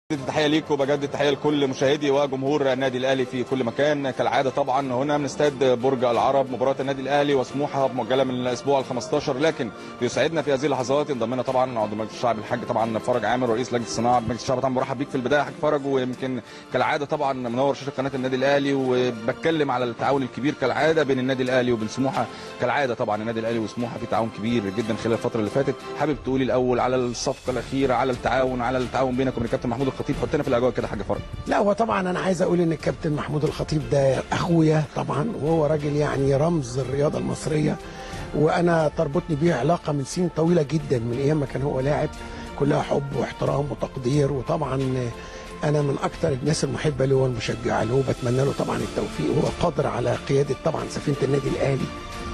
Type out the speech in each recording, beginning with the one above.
التحيه ليك وبجدد التحيه لكل مشاهدي وجمهور النادي الاهلي في كل مكان كالعاده طبعا هنا من استاد برج العرب مباراه النادي الاهلي وسموحه مؤجله من الاسبوع ال 15 لكن بيسعدنا في هذه اللحظات ينضم لنا طبعا عضو مجلس الشعب الحاج طبعا فرج عامر رئيس لجنه الصناعه بمجلس الشعب طبعا برحب بيك في البدايه حاج فرج ويمكن كالعاده طبعا منور شاشه قناه النادي الاهلي وبتكلم على التعاون الكبير كالعاده بين النادي الاهلي وبين سموحه كالعاده طبعا النادي الاهلي وسموحه في تعاون كبير جدا خلال الفتره اللي فاتت حابب تقولي الاول على الصفقه الاخيره على التعاون على التعاون بينك وبين الكابتن محمود الخطيب حطنا في الاجواء كده حاجه فرق لا هو طبعا انا عايز اقول ان الكابتن محمود الخطيب ده اخويا طبعا وهو راجل يعني رمز الرياضه المصريه وانا تربطني بيه علاقه من سنين طويله جدا من ايام ما كان هو لاعب كلها حب واحترام وتقدير وطبعا انا من اكثر الناس المحبه له والمشجعه له وبتمنى له طبعا التوفيق وهو قادر على قياده طبعا سفينه النادي الاهلي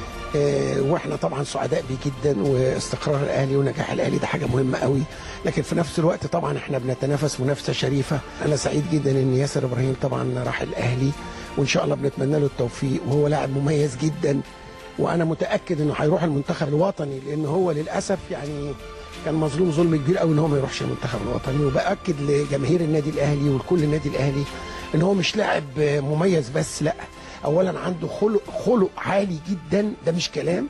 آه، واحنا طبعا سعداء بيه جدا واستقرار الاهلي ونجاح الاهلي ده حاجه مهمه قوي لكن في نفس الوقت طبعا احنا بنتنافس منافسه شريفه انا سعيد جدا ان ياسر ابراهيم طبعا راح الاهلي وان شاء الله بنتمنى له التوفيق وهو لاعب مميز جدا وانا متاكد انه هيروح المنتخب الوطني لان هو للاسف يعني كان مظلوم ظلم كبير قوي ان هو ما يروحش المنتخب الوطني وباكد لجماهير النادي الاهلي ولكل النادي الاهلي ان هو مش لاعب مميز بس لا اولا عنده خلق خلق عالي جدا ده مش كلام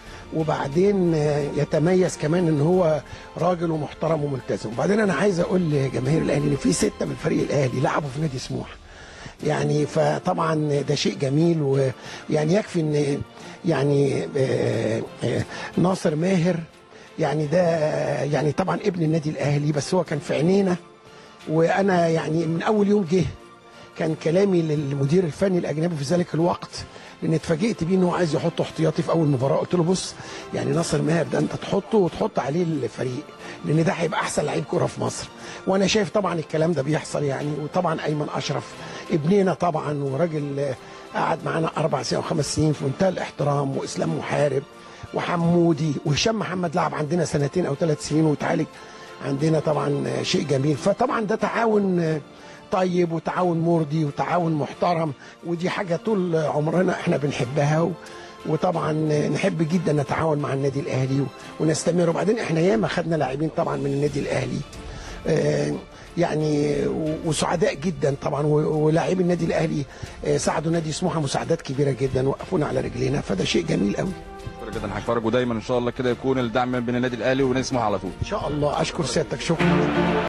وبعدين يتميز كمان ان هو راجل ومحترم وملتزم وبعدين انا عايز اقول لجماهير الاهلي ان في سته من فريق الاهلي لعبوا في نادي سموحه يعني فطبعا ده شيء جميل ويعني يكفي ان يعني آه، آه، ناصر ماهر يعني ده يعني طبعا ابن النادي الاهلي بس هو كان في عينينا وانا يعني من اول يوم جه كان كلامي للمدير الفني الاجنبي في ذلك الوقت لان اتفاجئت بيه ان هو عايز يحطه احتياطي في اول مباراه قلت له بص يعني ناصر ماهر ده انت تحطه وتحط عليه الفريق لان ده هيبقى احسن لعيب كره في مصر وانا شايف طبعا الكلام ده بيحصل يعني وطبعا ايمن اشرف ابننا طبعا وراجل آه، قعد معانا اربع سنين او خمس سنين في منتهى الاحترام واسلام محارب وحمودي وهشام محمد لعب عندنا سنتين او ثلاث سنين وتعالج عندنا طبعا آه، شيء جميل فطبعا ده تعاون آه، طيب وتعاون مرضي وتعاون محترم ودي حاجة طول عمرنا احنا بنحبها و... وطبعا نحب جدا نتعاون مع النادي الاهلي و... ونستمر وبعدين احنا ياما خدنا لاعبين طبعا من النادي الاهلي آه، يعني و- وسعداء جدا طبعا و- ولاعبي النادي الاهلي آه، ساعدوا نادي سموحه مساعدات كبيره جدا وقفونا على رجلينا فده شيء جميل قوي شكرا جدا حاج فرج ودايما ان شاء الله كده يكون الدعم بين النادي الاهلي ونادي سموحه على طول ان شاء الله اشكر سيادتك شكرا